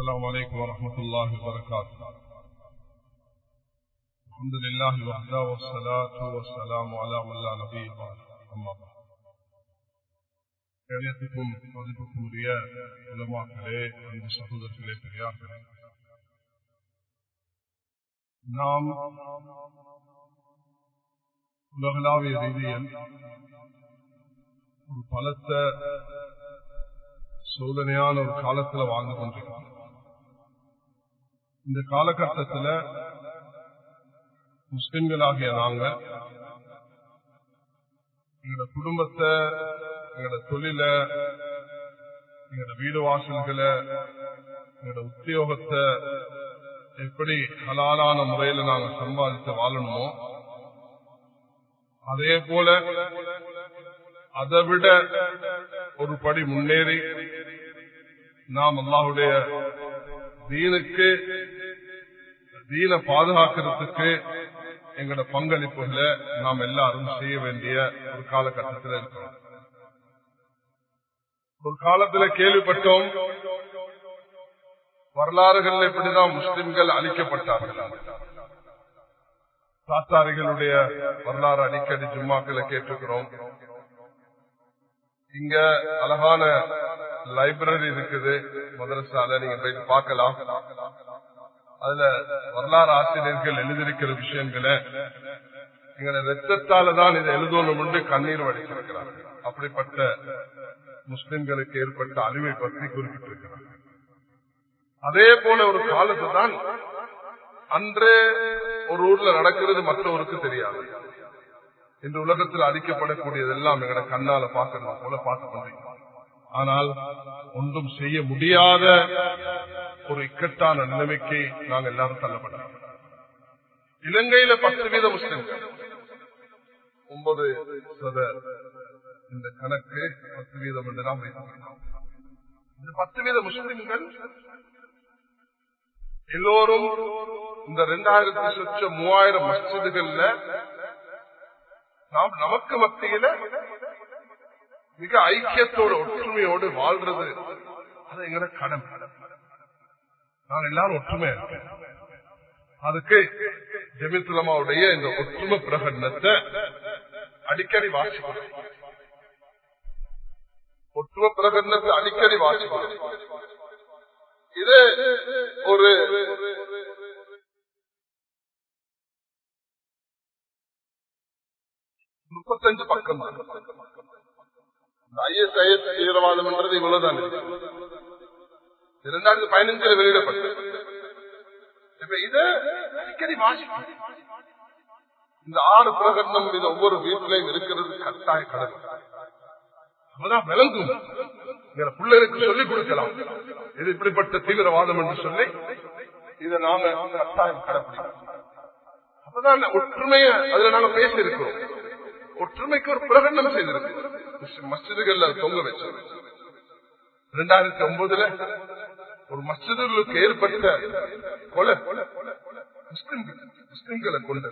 السلام عليكم ورحمة الله وبركاته الحمد لله وحده والصلاة والسلام على من لا نبي بعد أما بعد கணியத்துக்கும் மதிப்புக்கும் உரிய உலமாக்களே அன்பு சகோதரர்களே பெரியார்களே நாம் உலகளாவிய ரீதியில் ஒரு பலத்த சோதனையான ஒரு காலத்துல வாழ்ந்து கொண்டிருக்கிறோம் இந்த காலகட்டத்தில் முஸ்லிம்களாகிய நாங்கள் எங்களோட குடும்பத்தை எங்களோட தொழில எங்களோட வீடு வாசல்களை எங்களோட உத்தியோகத்தை எப்படி ஹலாலான முறையில நாங்க சம்பாதித்து வாழணுமோ அதே போல அதை விட ஒரு படி முன்னேறி நாம் அல்லாஹுடைய தீனுக்கு தீன பாதுகாக்கிறதுக்கு எங்களோட பங்களிப்புகளை நாம் எல்லாரும் செய்ய வேண்டிய ஒரு காலகட்டத்தில் இருக்கிறோம் ஒரு காலத்துல கேள்விப்பட்டோம் வரலாறுகள் எப்படிதான் முஸ்லிம்கள் அழிக்கப்பட்டார்கள் தாத்தாரிகளுடைய வரலாறு அடிக்கடி ஜும்மாக்களை கேட்டிருக்கிறோம் இங்க அழகான லைப்ரரி இருக்குது மதரசால நீங்க போயிட்டு பார்க்கலாம் அதுல வரலாறு ஆசிரியர்கள் எழுதியிருக்கிற விஷயங்களை எங்களை ரத்தத்தால தான் இதை எழுதணும் கண்ணீர் வடித்திருக்கிறார்கள் அப்படிப்பட்ட முஸ்லிம்களுக்கு ஏற்பட்ட அழிவை பற்றி குறிப்பிட்டிருக்கிறார்கள் அதே போல ஒரு காலத்து தான் அன்று ஒரு ஊர்ல நடக்கிறது மற்றவருக்கு தெரியாது இந்த உலகத்தில் அழிக்கப்படக்கூடியதெல்லாம் எங்களை கண்ணால பார்க்கணும் போல பார்த்து கொண்டிருக்கிறோம் ஆனால் ஒன்றும் செய்ய முடியாத ஒரு இக்கட்டான நிலைமைக்கு நாங்கள் எல்லாரும் தள்ளப்பட்டோம் இலங்கையில பத்து வீத முஸ்லிம்கள் ஒன்பது சத இந்த கணக்கு பத்து வீதம் என்று நாம் வைத்திருக்கிறோம் இந்த பத்து வீத முஸ்லிம்கள் எல்லோரும் இந்த ரெண்டாயிரத்தி லட்சம் மூவாயிரம் மஸ்ஜிதுகள்ல நாம் நமக்கு மத்தியில மிக ஐக்கியத்தோடு ஒற்றுமையோடு வாழ்றது அது எங்களை கடன் நாங்கள் எல்லாரும் ஒற்றுமை அதுக்கு ஜெமித்துலமாவுடைய இந்த ஒற்றுமை பிரகடனத்தை அடிக்கடி வாசிக்கணும் ஒற்றுமை பிரகடனத்தை அடிக்கடி வாசிக்கணும் இது ஒரு முப்பத்தஞ்சு பக்கம் ஐஎஸ்ஐஎஸ் தீவிரவாதம் என்றது இவ்வளவுதான் இரண்டாயிரத்தி பதினஞ்சுல வெளியிடப்பட்டது இப்ப இது அடிக்கடி வாசிக்கும் இந்த ஆறு பிரகடனம் இது ஒவ்வொரு வீட்டிலையும் இருக்கிறது கட்டாய கடமை அப்பதான் விளங்கும் பிள்ளைகளுக்கு சொல்லிக் கொடுக்கலாம் இது இப்படிப்பட்ட தீவிரவாதம் என்று சொல்லி இதை நாங்க கட்டாயம் கடைபிடிக்கிறோம் அப்பதான் ஒற்றுமைய அதுல நாங்க பேசி இருக்கிறோம் ஒற்றுமைக்கு ஒரு பிரகடனம் செய்திருக்கிறோம் மஸ்ஜிதுகள்ல தொங்க வச்சோம் இரண்டாயிரத்தி ஒன்பதுல ஒரு மஸ்ஜிதுகளுக்கு ஏற்பட்ட கொலை முஸ்லிம்களை கொண்டு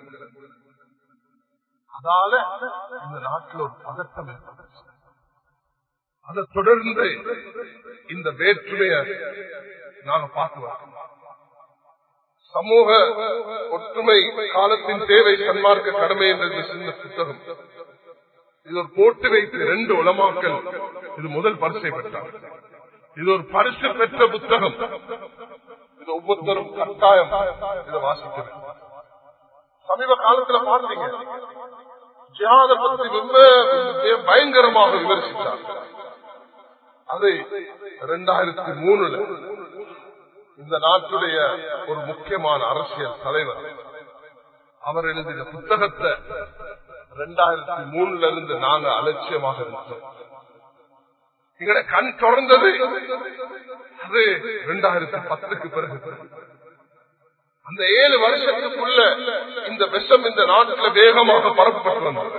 அதால இந்த நாட்டில் ஒரு பதட்டம் ஏற்பட்டுச்சு அதை தொடர்ந்து இந்த வேற்றுமைய நாங்க பார்த்து சமூக ஒற்றுமை காலத்தின் தேவை சன்மார்க்க கடமை என்ற சின்ன புத்தகம் இது ஒரு போட்டு வைத்து ரெண்டு உலமாக்கள் இது முதல் பரிசை பெற்றார் இது ஒரு பரிசு பெற்ற புத்தகம் இது ஒவ்வொருத்தரும் கட்டாயம் இதை வாசிக்கிறேன் சமீப காலத்துல பார்த்தீங்க ஜியாத பத்தி பயங்கரமாக விமர்சித்தார் அது இரண்டாயிரத்தி மூணுல இந்த நாட்டுடைய ஒரு முக்கியமான அரசியல் தலைவர் அவர் எழுதிய புத்தகத்தை இரண்டாயிரத்தி மூணுல இருந்து நாங்க அலட்சியமாக இருந்தோம் எங்கட கண் தொடர்ந்தது அது இரண்டாயிரத்தி பத்துக்கு பிறகு அந்த ஏழு வருஷத்துக்குள்ள இந்த விஷம் இந்த நாட்டில் வேகமாக பரப்பப்பட்டு வந்தது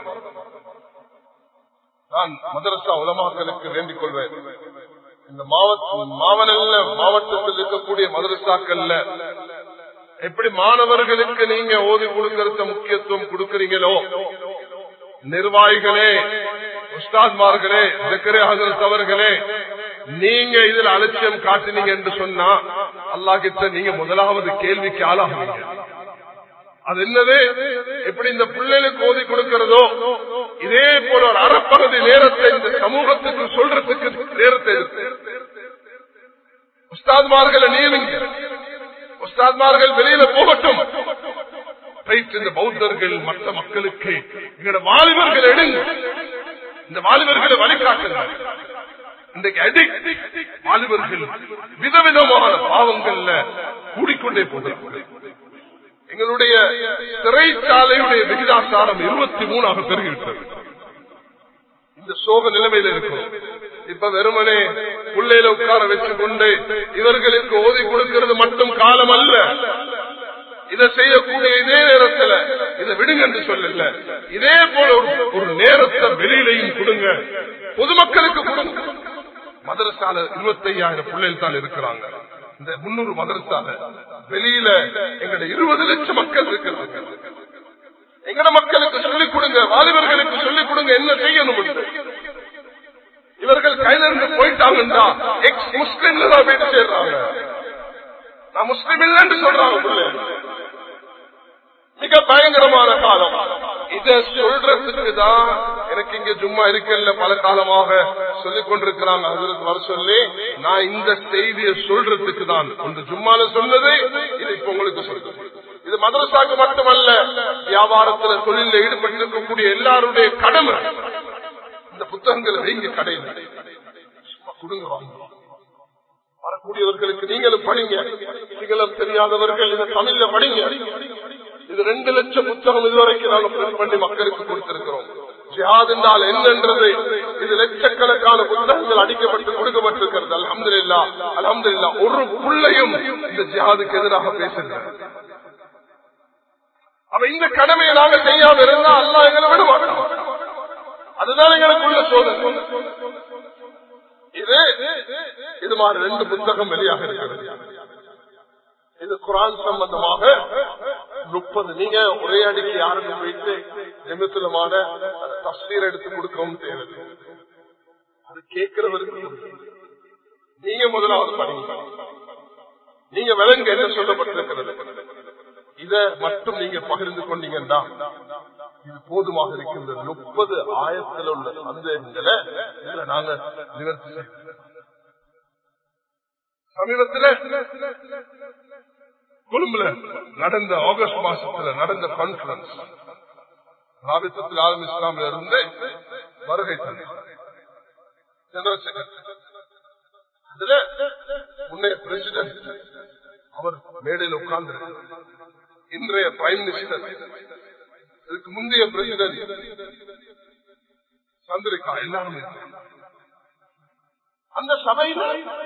நான் மதரசா உலமாக்களுக்கு வேண்டிக் கொள்வேன் இந்த மாவட்ட மாவட்டத்தில் இருக்கக்கூடிய மதரசாக்கள்ல எப்படி மாணவர்களுக்கு நீங்க ஓதி கொடுக்கறத முக்கியத்துவம் கொடுக்கறீங்களோ நிர்வாகிகளே உஸ்தாத்மார்களே ஜக்கரே ஹசரத் அவர்களே நீங்க இதுல அலட்சியம் காட்டினீங்க என்று சொன்னா அல்லா கிட்ட நீங்க முதலாவது கேள்விக்கு ஆளாகுவீங்க அது என்னது எப்படி இந்த பிள்ளைகளுக்கு ஓதி கொடுக்கிறதோ இதே போல ஒரு அறப்பகுதி நேரத்தை இந்த சமூகத்துக்கு சொல்றதுக்கு நேரத்தை இருக்கு உஸ்தாத்மார்களை நியமிங்க உஸ்தாத்மார்கள் வெளியில போகட்டும் போயிட்டு இந்த பௌத்தர்கள் மற்ற மக்களுக்கு எங்களோட வாலிபர்கள் எடுங்க இந்த வாலிபர்களை வழிகாட்டுங்க இன்றைக்கு அடி வாலிபர்கள் விதவிதமான பாவங்கள்ல கூடிக்கொண்டே போகிறார்கள் எங்களுடைய சிறைச்சாலையுடைய விகிதாசாரம் இருபத்தி மூணாக பெருகிவிட்டது இந்த சோக நிலைமையில இருக்கும் இப்ப வெறுமனே பிள்ளையில உட்கார வச்சு கொண்டு இவர்களுக்கு ஓதி கொடுக்கிறது மட்டும் காலம் அல்ல இதை செய்யக்கூடிய இதே நேரத்துல இதை விடுங்க என்று சொல்லல இதே போல ஒரு- ஒரு நேரத்தை வெளியிலையும் கொடுங்க பொதுமக்களுக்கு கொடுங்க மதரசால இருபத்தி ஐயாயிரம் பிள்ளைகள் தான் இருக்கிறாங்க இந்த முன்னூறு மதரசால வெளியில எங்கட இருபது லட்சம் மக்கள் இருக்கிறாங்க எங்கட மக்களுக்கு சொல்லிக் கொடுங்க வாலிபர்களுக்கு சொல்லிக் கொடுங்க என்ன செய்யணும் என்று. இவர்கள் கையில இருந்து போயிட்டாங்கன்னா எக்ஸ் முஸ்லிம்ல தான் போயிட்டு சேர்றாங்க நான் முஸ்லிம் இல்லைன்னு சொல்றாங்க பிள்ளை மிக பயங்கரமான காலம் இத சொல்றதுக்கு தான் எனக்கு இங்க சும்மா இருக்கல பல காலமாக சொல்லிக் கொண்டிருக்கிறாங்க அதற்கு வர சொல்லி நான் இந்த செய்தியை சொல்றதுக்கு தான் ஒன்று ஜும்மால சொன்னது இது இப்ப உங்களுக்கு சொல்றேன் இது மதரசாக்கு மட்டுமல்ல வியாபாரத்துல தொழில ஈடுபட்டிருக்கக்கூடிய எல்லாருடைய கடமை இந்த புத்தகங்களை வைங்க கடையில் சும்மா கொடுங்க வாங்க வரக்கூடியவர்களுக்கு நீங்களும் படிங்க சிங்களம் தெரியாதவர்கள் இதை தமிழ்ல படிங்க இது ரெண்டு லட்சம் புத்தகம் இதுவரைக்கும் நாங்கள் print பண்ணி மக்களுக்கு கொடுத்திருக்கிறோம் ஜிஹாத் என்றால் என்னன்றது இது லட்சக்கணக்கான புத்தகங்கள் அடிக்கப்பட்டு கொடுக்கப்பட்டிருக்கிறது அலமதுல்லா அலமதுல்லா ஒரு புள்ளையும் இந்த ஜிஹாதுக்கு எதிராக பேசுகிறார் அவ இந்த கடமையை நாங்க செய்யாம இருந்தா அல்லா எங்களை விட மாட்டோம் அதுதான் எங்களுக்குள்ள சோதனை இது இது மாதிரி ரெண்டு புத்தகம் வெளியாக இருக்கிறது இது குரான் சம்பந்தமாக முப்பது நீங்க ஒரே அடிக்கு யாருக்கும் போயிட்டு நிமித்தமான தஸ்தீர் எடுத்து கொடுக்கவும் தேவை அது கேட்கிறவருக்கு நீங்க முதலாவது படிங்க நீங்க விலங்கு என்ன சொல்லப்பட்டிருக்கிறது இத மட்டும் நீங்க பகிர்ந்து கொண்டீங்கன்னா இது போதுமாக இருக்கின்றது முப்பது ஆயிரத்தில் உள்ள சந்தேகங்களை இதுல நாங்க நிவர்த்தி செய்யணும். சமீபத்தில் கொழும்புல நடந்த ஆகஸ்ட் மாசத்துல நடந்த கான்பரன்ஸ் ராபித்தத்தில் ஆலம் இஸ்லாமில் இருந்து வருகை தந்தார். General secretary. அதுல முன்னைய பிரசிடன்ட் அவர் மேடையில் உட்கார்ந்து இன்றைய பிரைம் மினிஸ்டர் இதுக்கு முந்தைய பிரசிடன்ட் சந்திரிகா எல்லாரும் இருக்காங்க. அந்த சபையில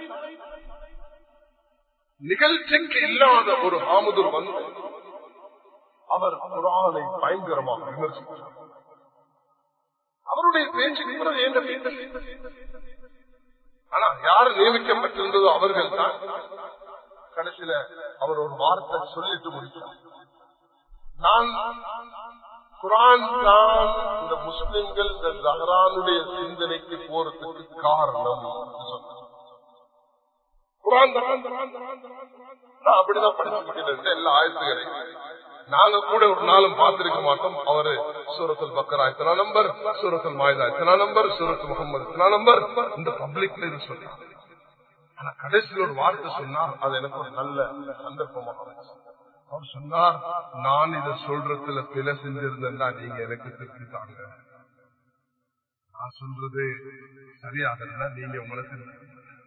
நிகழ்ச்சிக்கு இல்லாத ஒரு ஆமுதர் வந்து அவர் குரானை பயங்கரமாக விமர்சித்தார் அவருடைய பேச்சுக்கு பிறகு என்ன பேச்சு ஆனா யார் நியமிக்கப்பட்டிருந்ததோ அவர்கள் தான் கடைசியில அவர் ஒரு வார்த்தை சொல்லிட்டு முடித்தார் நான் குரான் தான் இந்த முஸ்லிம்கள் இந்த ஜஹரானுடைய சிந்தனைக்கு போறதுக்கு காரணம் என்று சொன்னார். குரான் தான் நான் அப்படிதான் படிச்சுக்கிட்டு எல்லா ஆயத்துகளையும் நாங்க கூட ஒரு நாளும் பார்த்திருக்க மாட்டோம் அவரு சூரத்துல் பக்கரா இத்தனா நம்பர் சூரத்துல் மாயுதா இத்தனா நம்பர் சூரத்து முகமது இத்தனா நம்பர் இந்த பப்ளிக்ல இது சொன்னார் ஆனா கடைசியில் ஒரு வார்த்தை சொன்னார் அது எனக்கு ஒரு நல்ல சந்தர்ப்பமாக இருந்துச்சு. அவர் சொன்னார் நான் இதை சொல்றதுல பிழை செஞ்சிருந்தேன்னா நீங்க எனக்கு திருப்பி தாங்க நான் சொல்றது சரியாக இருந்தா நீங்க உங்களை திருப்பி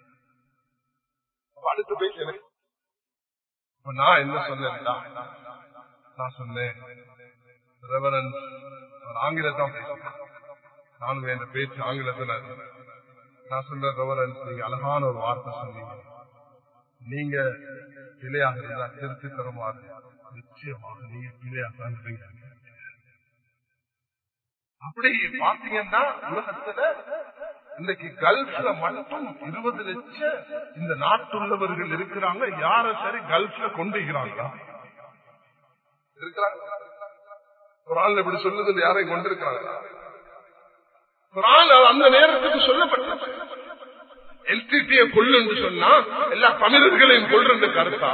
அப்ப அடுத்த பேச்சு எனக்கு இப்ப நான் என்ன சொன்னேன்னா நான் சொன்னேன் ரெவரன் ஆங்கிலத்தான் பேசுறேன் நானும் என் பேச்சு ஆங்கிலத்துல நான் சொல்றேன் ரெவரன் நீங்க அழகான ஒரு வார்த்தை சொன்னீங்க நீங்க பிழையாக இருந்தா திருத்தி தருமாறு நிச்சயமாக நீங்க பிழையாக தான் இருப்பீங்க. அப்படி பாத்தீங்கன்னா உலகத்துல இன்னைக்கு கல்ஃப்ல மட்டும் இருபது லட்சம் இந்த நாட்டுள்ளவர்கள் இருக்கிறாங்க யார சரி கல்ஃப்ல கொண்டுகிறாங்க இருக்கிறாங்க குரான் இப்படி சொல்லுது யாரையும் கொண்டிருக்கிறாங்க குரான் அந்த நேரத்துக்கு சொல்லப்பட்டது எல்டிடியை கொள்ளுன்னு சொன்னா எல்லா தமிழர்களையும் கொள்ற கருத்தா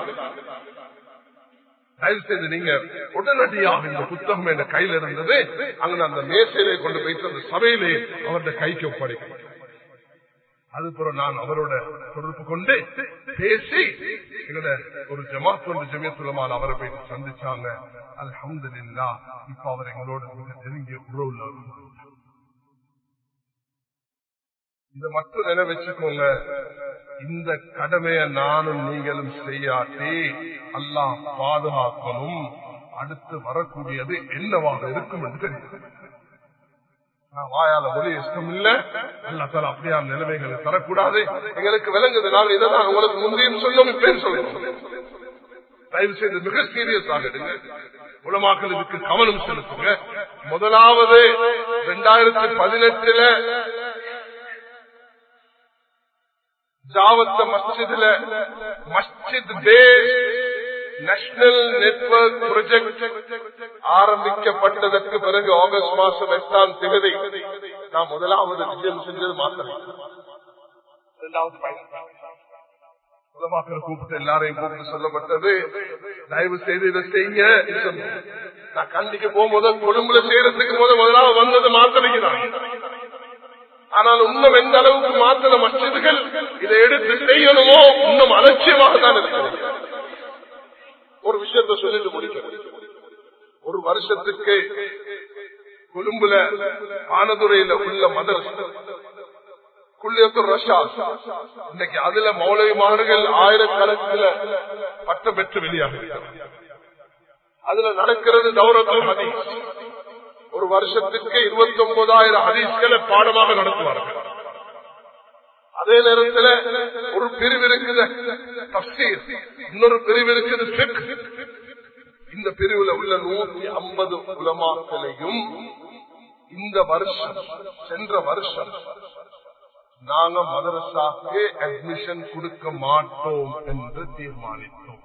தயவு செய்து நீங்க உடனடியாக இந்த புத்தகம் என் கையில இருந்தது அங்க அந்த மேசையிலே கொண்டு போயிட்டு அந்த சபையிலே அவருடைய கைக்கு ஒப்படைக்க அதுபுறம் நான் அவரோட தொடர்பு கொண்டு பேசி எங்களோட ஒரு ஜமாத் ஒன்று ஜமியத்துலமான அவரை போய் சந்திச்சாங்க அல்ஹம்துலில்லா இப்ப அவர் எங்களோட மிக நெருங்கிய உறவுல இதை மட்டும் நினைவச்சுக்கோங்க இந்த கடமையை நானும் நீங்களும் செய்யாட்டி அல்லாஹ் பாதுகாக்கணும் அடுத்து வரக்கூடியது என்னவாக இருக்கும் என்று தெரியும் நான் வாயால ஒளி இஷ்டம் இல்ல அல்லா தலா அப்படியான நிலைமைகளை தரக்கூடாது எங்களுக்கு விளங்குது நாங்க இதை தான் உங்களுக்கு முந்தையும் சொல்லும் இப்பேன் சொல்லணும் தயவு செய்து மிக சீரியஸ் ஆகிடுங்க உலமாக்கள் இதுக்கு கவனம் செலுத்துங்க முதலாவது இரண்டாயிரத்தி பதினெட்டுல ஜாவத்த மஸ்ஜித்ல மஸ்ஜித் பேஸ் நேஷனல் நெட்வொர்க் ப்ராஜெக்ட் ஆரம்பிக்கப்பட்டதற்கு பிறகு ஆகஸ்ட் மாசம் எட்டாம் தேதி நான் முதலாவது விஜயம் செஞ்சது மாத்திரம் இரண்டாவது பயணம் உலமாக்கள் கூப்பிட்டு எல்லாரையும் கூப்பிட்டு சொல்லப்பட்டது தயவு செய்து இதை செய்யுங்க இது சொன்னேன். நான் கண்டிக்கு போகும்போது கொழும்புல செய்யறதுக்கு போது முதலாவது வந்தது மாத்திரைக்கு தான் ஆனால் இன்னும் எந்த அளவுக்கு மாத்திர மசிதுகள் இதை எடுத்து செய்யணுமோ இன்னும் அலட்சியமாக தான் இருக்கிறது ஒரு விஷயத்தை சொல்லிட்டு முடிக்கிறேன் ஒரு வருஷத்துக்கு கொழும்புல ஆனதுரையில உள்ள மதரசா குள்ளியத்தூர் ரஷா இன்னைக்கு அதுல மௌலவிமார்கள் ஆயிரக்கணக்கில் பட்டம் பெற்று வெளியாக அதுல நடக்கிறது தௌரத்துல் ஹதீஸ் ஒரு வருஷத்துக்கு இருபத்தி ஒன்பதாயிரம் ஹதீஸ்களை பாடமாக நடத்துவார்கள் அதே நேரத்தில் ஒரு பிரிவு இருக்குது தப்சீர் இன்னொரு பிரிவு இருக்குது ஃபிக்ஹ். இந்த பிரிவுல உள்ள நூத்தி ஐம்பது உலமாக்களையும் இந்த வருஷம் சென்ற வருஷம் நாங்க மதரசாக்கு அட்மிஷன் கொடுக்க மாட்டோம் என்று தீர்மானித்தோம்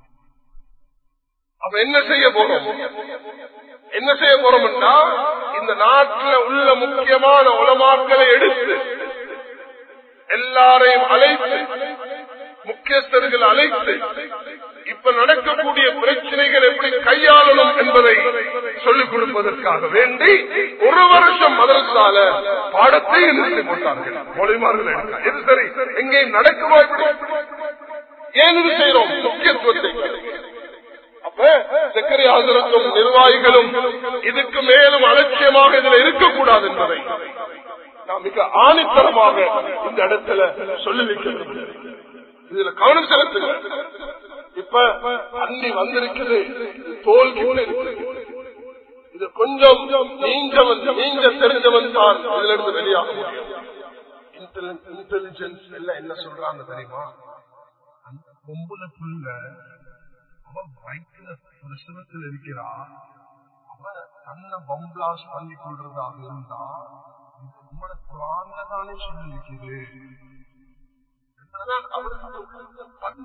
அப்ப என்ன செய்ய போறோம் என்ன செய்ய போறோம்னா இந்த நாட்டில் உள்ள முக்கியமான உலமாக்களை எடுத்து எல்லாரையும் அழைத்து முக்கியஸ்தர்கள் அழைத்து இப்ப நடக்கக்கூடிய பிரச்சனைகள் எப்படி கையாளணும் என்பதை சொல்லிக் கொடுப்பதற்காக வேண்டி ஒரு வருஷம் மதரசால பாடத்தை நிறுத்தி போட்டார்கள் மொழிமார்கள் எடுக்க இது சரி எங்கேயும் நடக்குமா இப்படி ஏன் இது செய்யறோம் முக்கியத்துவத்தை அப்ப சக்கரை ஆதரத்தும் நிர்வாகிகளும் இதுக்கு மேலும் அலட்சியமாக இதுல இருக்கக்கூடாது என்பதை நான் மிக ஆணித்தரமாக இந்த இடத்துல சொல்லி வைக்க விரும்புகிறேன் இதுல கவனம் செலுத்துங்க இப்ப அன்னி வந்திருக்குது இது தோல் போல இருக்குது இது கொஞ்சம் நீஞ்சவன் நீஞ்ச தெரிஞ்சவன் தான் இதுல இருந்து வெளியாக முடியும் இன்டெலிஜென்ஸ் எல்லாம் என்ன சொல்றாங்க தெரியுமா அந்த பொம்புல புள்ள அவன் வயிற்றுல பிரசவத்தில் இருக்கிறா அவ தன்னை பம்பிளாஸ் பண்ணி கொள்றதாக இருந்தா இது உங்களோட குரான்ல தானே சொல்லி இருக்குது என்பதுதான் அவருக்கு பண்.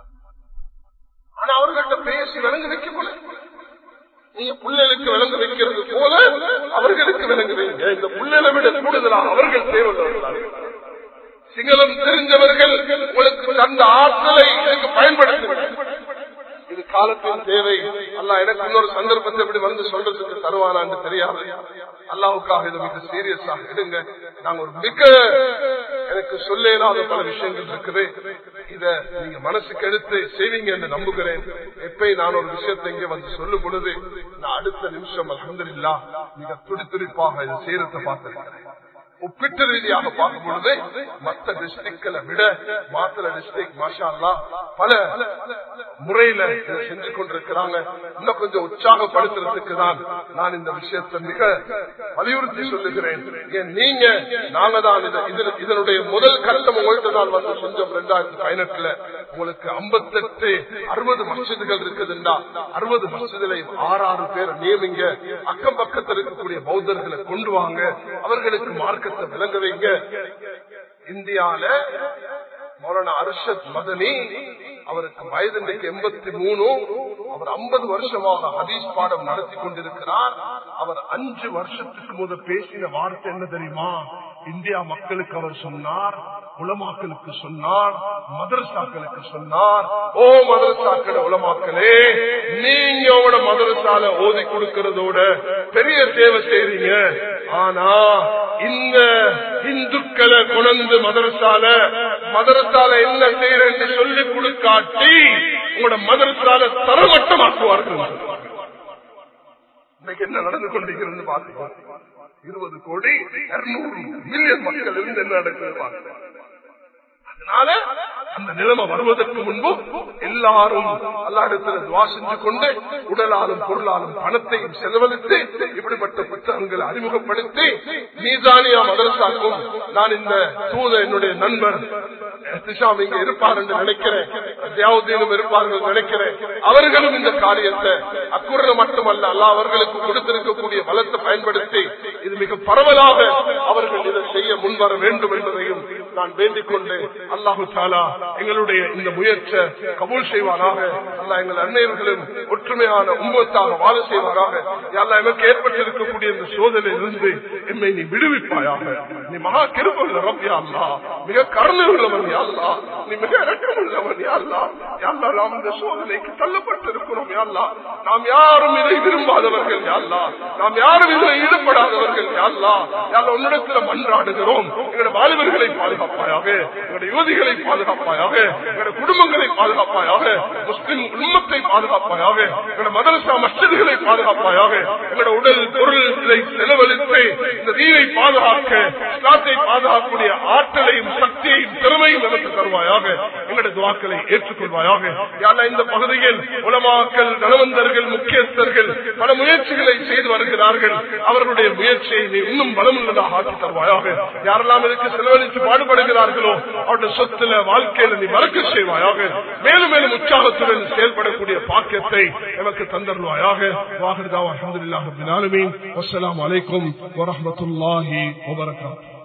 ஆனா அவர்கள்ட்ட பேசி விளங்க வைக்க போல நீங்க பிள்ளைகளுக்கு விளங்க வைக்கிறது போல அவர்களுக்கு விளங்க வைங்க இந்த பிள்ளைகளை விட கூடுதலாக அவர்கள் தேவையுள்ளவர்களாக சிங்களம் தெரிஞ்சவர்கள் உங்களுக்கு தந்த ஆற்றலை எனக்கு பயன்படுத்துங்கள் இது காலத்தின் தேவை அல்லா எனக்கு இன்னொரு சந்தர்ப்பத்தை எப்படி வந்து சொல்றதுக்கு தருவானான்னு தெரியாது அல்லாவுக்காக இது மிக சீரியஸாக எடுங்க நாங்க ஒரு மிக எனக்கு சொல்லேனாத பல விஷயங்கள் இருக்குது இத நீங்க மனசுக்கு எடுத்து செய்வீங்க என்று நம்புகிறேன் எப்பயும் நான் ஒரு விஷயத்தை இங்க வந்து சொல்லும் பொழுது நான் அடுத்த நிமிஷம் அலமதுல்லா மிக துடி துடிப்பாக இதை செய்யறத பார்த்திருக்கிறேன் ஒப்பிட்டு ரீதியாக பார்க்கும் பொழுது மற்ற டிஸ்ட்ரிக்ட்களை விட மாத்திர டிஸ்ட்ரிக்ட் மாஷா அல்லா பல முறையில இதை செஞ்சு கொண்டிருக்கிறாங்க இன்னும் கொஞ்சம் உற்சாகப்படுத்துறதுக்கு தான் நான் இந்த விஷயத்தை மிக வலியுறுத்தி சொல்லுகிறேன் ஏன் நீங்க நாங்க தான் இத- இதுல- இதனுடைய முதல் கட்டம் உங்கள்கிட்ட தான் வந்து செஞ்சோம் ரெண்டாயிரத்தி பதினெட்டுல உங்களுக்கு ஐம்பத்தெட்டு அறுபது மசிதுகள் இருக்குதுண்டா அறுபது மசிதில ஆறு ஆறு பேர் நியமிங்க அக்கம் பக்கத்தில் இருக்கக்கூடிய பௌத்தர்களை கொண்டு வாங்க அவர்களுக்கு மார்க்கத்தை விளங்க வைங்க இந்தியால மௌலானா அர்ஷத் மதனி அவருக்கு வயது இன்றைக்கு எண்பத்தி மூணு அவர் ஐம்பது வருஷமாக ஹதீஸ் பாடம் நடத்தி கொண்டிருக்கிறார் அவர் அஞ்சு வருஷத்துக்கு முதல் பேசின வார்த்தை என்ன தெரியுமா இந்தியா மக்களுக்கு அவர் சொன்னார் உலமாக்களுக்கு சொன்னார் மதரசாக்களுக்கு சொன்னார் ஓ மதரசாக்கள் உலமாக்களே நீங்க உங்களோட மதரசால ஓதி கொடுக்கறதோட பெரிய சேவை செய்றீங்க ஆனா இந்த இந்துக்களை கொண்டு மதரசால மதரசால என்ன செய்யறேன்னு சொல்லி கொடுக்காட்டி உங்களோட மதரசால தரமட்டமாக்குவார்கள் இன்னைக்கு என்ன நடந்து கொண்டிருக்கிறது பாத்துக்கோ இருபது கோடி இருநூறு மில்லியன் மக்கள் இருந்து என்ன நடக்குது பாருங்க அதனால அந்த நிலைமை வருவதற்கு முன்பு எல்லாரும் அல்லாடத்தில் துவா செஞ்சு கொண்டு உடலாலும் பொருளாலும் பணத்தையும் செலவழித்து இப்படிப்பட்ட புத்தகங்களை அறிமுகப்படுத்தி நீதானியா மதரசாக்கும் நான் இந்த தூத என்னுடைய நண்பர் திஷாம் இங்க இருப்பார் என்று நினைக்கிறேன் தியாவுதீனும் இருப்பார்கள் நினைக்கிறேன் அவர்களும் இந்த காரியத்தை அக்குறது மட்டுமல்ல அல்ல அவர்களுக்கு கொடுத்திருக்கக்கூடிய பலத்தை பயன்படுத்தி இது மிக பரவலாக அவர்கள் இதை செய்ய முன்வர வேண்டும் என்பதையும் நான் வேண்டிக் கொண்டு அல்லாஹு தாலா எங்களுடைய இந்த முயற்சி கபூல் செய்வாராக அல்லா எங்கள் அன்னையர்களும் ஒற்றுமையான உண்மத்தாக வாழ செய்வாராக அல்லா எமக்கு ஏற்பட்டிருக்கக்கூடிய இந்த சோதனையிலிருந்து என்னை நீ விடுவிப்பாயாக நீ மகா கிருப்பல் ரப்பியா அல்லா மிக கருணை உள்ளவன் யாழ்லா நீ மிக இறக்கம் உள்ளவன் யாழ்லா யாழ்லா நாம் இந்த சோதனைக்கு தள்ளப்பட்டிருக்கிறோம் யாழ்லா நாம் யாரும் இதை விரும்பாதவர்கள் யாழ்லா நாம் யாரும் இதில் ஈடுபடாதவர்கள் யாழ்லா யாழ்லா உன்னிடத்தில் மன்றாடுகிறோம் எங்களுடைய வாலிபர்களை பாதுகாப்பாயாக எங்களுடைய யுவதிகளை பாதுகாப்பாயாக எங்களுடைய குடும்பங்களை பாதுகாப்பாயாக முஸ்லிம் உண்மத்தை பாதுகாப்பாயாக எங்களுடைய மதரசா மஸ்ஜிதுகளை பாதுகாப்பாயாக எங்களுடைய உடல் பொருளை செலவழித்து இந்த தீவை பாதுகாக்க இஸ்லாத்தை பாதுகாக்கக்கூடிய ஆற்றலையும் சக்தியையும் திறமையும் நமக்கு தருவாயாக எங்களுடைய துவாக்களை ஏற்றுக்கொள்வாயாக யாரா இந்த பகுதியில் உலமாக்கல் நலவந்தர்கள் முக்கியஸ்தர்கள் பல முயற்சிகளை செய்து வருகிறார்கள் அவர்களுடைய முயற்சியை நீ இன்னும் பலமுள்ளதாக ஆக்கி தருவாயாக யாரெல்லாம் இதுக்கு செலவழித்து பாடுபடுகிறார்களோ அவருடைய சொத்துல வாழ்க்கையில நீ மறக்க செய்வாயாக மேலும் மேலும் உற்சாகத்துடன் செயல்படக்கூடிய பாக்கியத்தை எனக்கு தந்தருவாயாக வாகர்தா அஹமதுல்லாஹ் அஸ்ஸலாமு அலைக்கும் வரஹ்மத்துல்லாஹி வபரகாத்துஹு